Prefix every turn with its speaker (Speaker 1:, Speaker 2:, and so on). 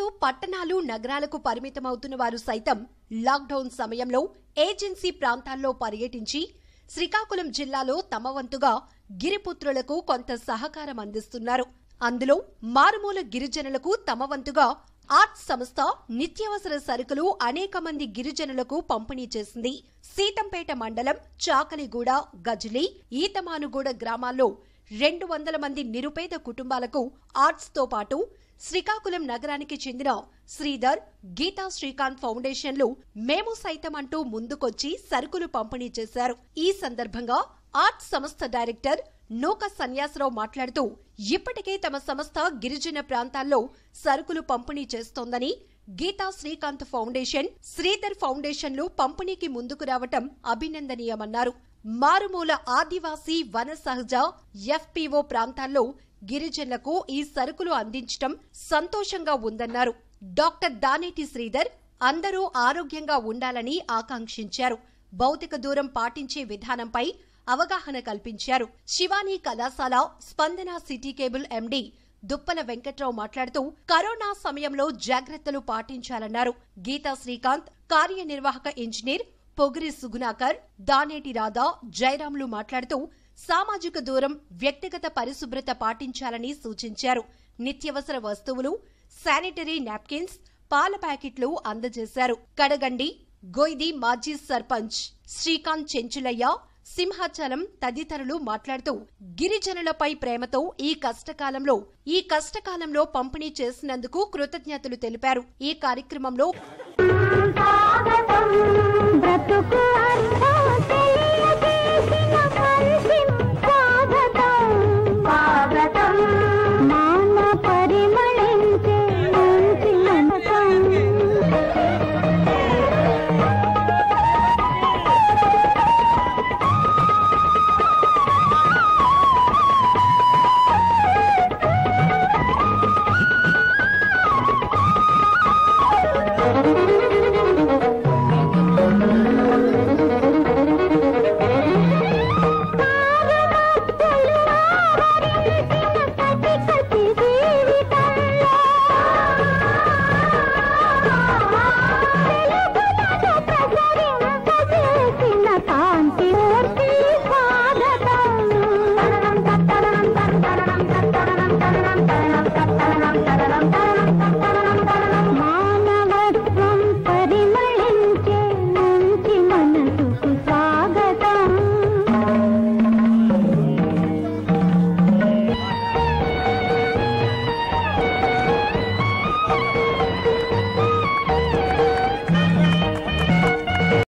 Speaker 1: ఇప్పుడు పట్టణాలు నగరాలకు పరిమితమవుతున్న వారు సైతం లాక్డౌన్ సమయంలో ఏజెన్సీ ప్రాంతాల్లో పర్యటించి శ్రీకాకుళం జిల్లాలో తమ వంతుగా గిరిపుత్రులకు కొంత సహకారం అందిస్తున్నారు అందులో మారుమూల గిరిజనులకు తమ వంతుగా ఆర్ట్స్ సంస్థ నిత్యావసర సరుకులు అనేక మంది గిరిజనులకు పంపిణీ చేసింది సీతంపేట మండలం చాకలిగూడ గజలి ఈతమానుగూడ గ్రామాల్లో రెండు వందల మంది నిరుపేద కుటుంబాలకు ఆర్ట్స్ తో పాటు శ్రీకాకుళం నగరానికి చెందిన శ్రీధర్ గీతా శ్రీకాంత్ ఫౌండేషన్లు మేము సైతం అంటూ ముందుకొచ్చి సరుకులు పంపిణీ చేశారు ఈ సందర్భంగా ఆర్ట్స్ సంస్థ డైరెక్టర్ నూక సన్యాసరావు మాట్లాడుతూ ఇప్పటికే తమ సంస్థ గిరిజన ప్రాంతాల్లో సరుకులు పంపిణీ చేస్తోందని గీతా శ్రీకాంత్ ఫౌండేషన్ శ్రీధర్ ఫౌండేషన్లు పంపిణీకి ముందుకు రావటం అభినందనీయమన్నారు మారుమూల ఆదివాసీ వన సహజ ఎఫ్పీఓ ప్రాంతాల్లో గిరిజనులకు ఈ సరుకులు అందించటం సంతోషంగా ఉందన్నారు డాక్టర్ దానేటి శ్రీధర్ అందరూ ఆరోగ్యంగా ఉండాలని ఆకాంక్షించారు భౌతిక దూరం పాటించే విధానంపై అవగాహన కల్పించారు శివానీ కళాశాల Spandana city cable MD Duppala Venkatrao మాట్లాడుతూ కరోనా సమయంలో జాగ్రత్తలు పాటించాలన్నారు గీతా శ్రీకాంత్ కార్యనిర్వాహక ఇంజనీర్ పొగిరి సుగుణాకర్ దానేటి రాధా జయరాములు మాట్లాడుతూ సామాజిక దూరం వ్యక్తిగత పరిశుభ్రత పాటించాలని సూచించారు నిత్యవసర వస్తువులు శానిటరీ నాప్కిన్స్ పాల ప్యాకెట్లు అందజేశారు కడగండి గొయ్ది మాజీ సర్పంచ్ శ్రీకాంత్ చెంచులయ్య సింహాచలం తదితరులు మాట్లాడుతూ గిరిజనులపై ప్రేమతో ఈ కష్టకాలంలో ఈ కష్టకాలంలో పంపిణీ చేసినందుకు కృతజ్ఞతలు తెలిపారు ఈ కార్యక్రమంలో
Speaker 2: స్వాగతం బ్రతుకు అర్థం